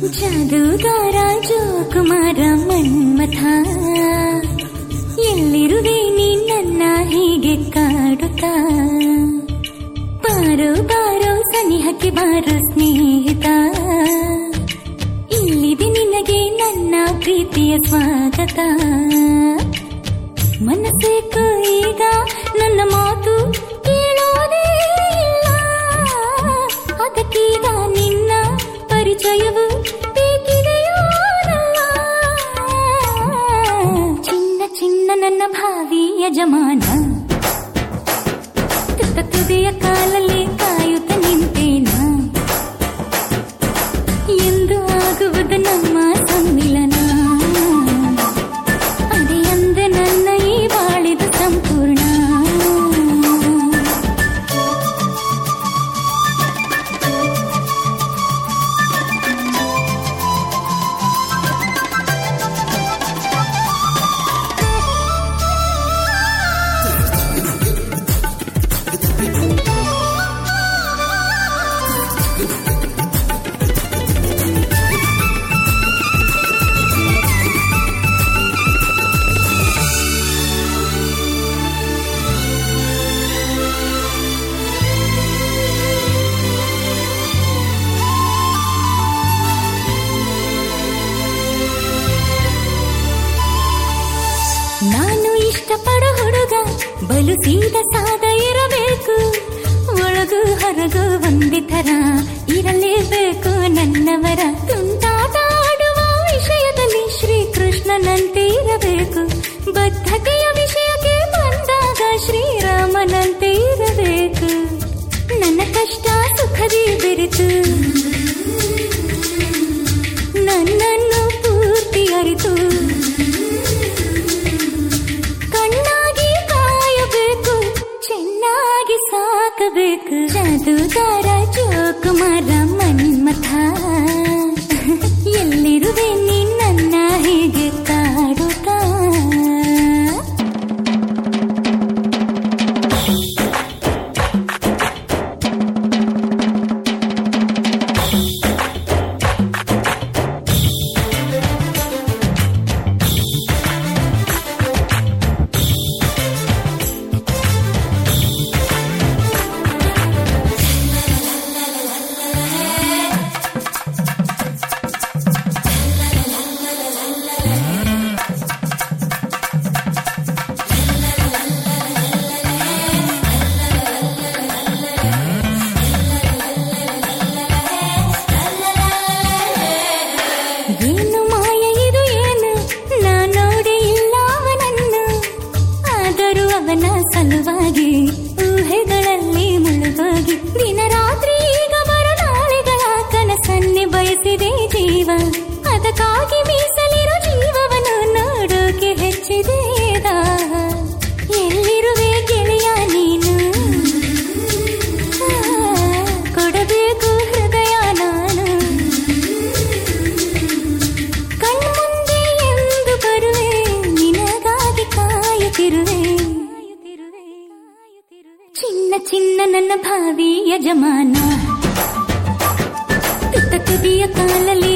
ಜಾದೂಗಾರ ಜೋಕುಮಾರ ಮನ್ಮಥ ಎಲ್ಲಿರುವೆ ನೀ ನನ್ನ ಹೀಗೆ ಕಾಡುತ್ತಾ ಬಾರೋ ಬಾರೋ ಸನಿಹಕ್ಕೆ ಬಾರೋ ಸ್ನೇಹಿತ ಇಲ್ಲಿದೆ ನಿನಗೆ ನನ್ನ ಪ್ರೀತಿಯ ಸ್ವಾಗತ ಮನಸ್ಸೇಕು ಈಗ ನನ್ನ ಮಾತು ಕೇಳೋದೇ ಇಲ್ಲ ಅದಕ್ಕೀಗ ನಿನ್ನ ಪರಿಚಯವು ಬೇಕಿದೆಯೋ ನನ್ನ? ಚಿನ್ನ ಚಿನ್ನ ನನ್ನ ಭಾವಿ ಯಜಮಾನ ತುತ್ತ ತುದಿಯ ಕಾಲಲ್ಲಿ ಕಾಯುತ್ತ ನಿಂತೇನ ಎಂದು ಆಗುವುದು ನಮ್ಮ ಸಮ್ಮಿಲನ ಅದೇ ಅಂದ ನನ್ನ ಈ ಬಾಳಿದು ಸಂಪೂರ್ಣ ನಾನು ಇಷ್ಟಪಡೋ ಹುಡುಗ ಬಲು ಸೀದ ಸಾದ ಇರಬೇಕು ಒಳಗು ಹೊರಗು ಒಂದೇ ತರ ಇರಲೇಬೇಕು ನನ್ನವರ ತುಂಟಾಟ ಆಡುವ ವಿಷಯದಲ್ಲಿ ಶ್ರೀಕೃಷ್ಣನಂತೆ ಇರಬೇಕು ಬದ್ಧತೆಯ ವಿಷಯಕ್ಕೆ ಬಂದಾಗ ಶ್ರೀರಾಮನಂತೆ ಇರಬೇಕು ನನ್ನ ಕಷ್ಟ ಸುಖದಿ ಬೆರೆತು ನನ್ನನ್ನು ಪೂರ್ತಿ ಅರಿತು ಕಣ್ಣಾಗಿ ಕಾಯಬೇಕು ಚೆನ್ನಾಗಿ ಸಾಕಬೇಕು ಜಾದೂಗಾರ ಜೋಕುಮಾರ ಮನ್ಮಥ ಎಲ್ಲಿರುವೆ ನೀ ನನ್ನ ಹೀಗೆ ಕಾಡುತ್ತಾ ಏನು ಮಾಯ ಇದು ಏನು ನಾ ನೋಡೇ ಇಲ್ಲ ಅವನನ್ನು ಆದರೂ ಅವನ ಸಲುವಾಗಿ ಊಹೆಗಳಲ್ಲಿ ಮುಳುಗೋಗಿ ದಿನ ರಾತ್ರಿ ಈಗ ಬರನಾಳೆಗಳ ಕನಸನ್ನೇ ಬಯಸಿದೆ ಜೀವ ಅದಕ್ಕಾಗಿ ಮೀಸಲಿರೋ ಜೀವವನ್ನು ನೋಡೋಕೆ ಹೆಚ್ಚಿದೆ ದಾಹ. ಎಲ್ಲಿರುವೆ ಗೆಳೆಯ ನೀನು ಆ, ಕೊಡಬೇಕು ಹೃದಯ ನಾನು ಕಣ್ಮುಂದೆ ಎಂದು ಬರುವೆ ನಿನಗಾಗಿ ಕಾಯುತ್ತಿರುವೆ ಚಿನ್ನ ಚಿನ್ನ ನನ್ನ ಭಾವಿ ಯಜಮಾನ ತುತ್ತ ತುದಿಯ ಕಾಲಲ್ಲಿ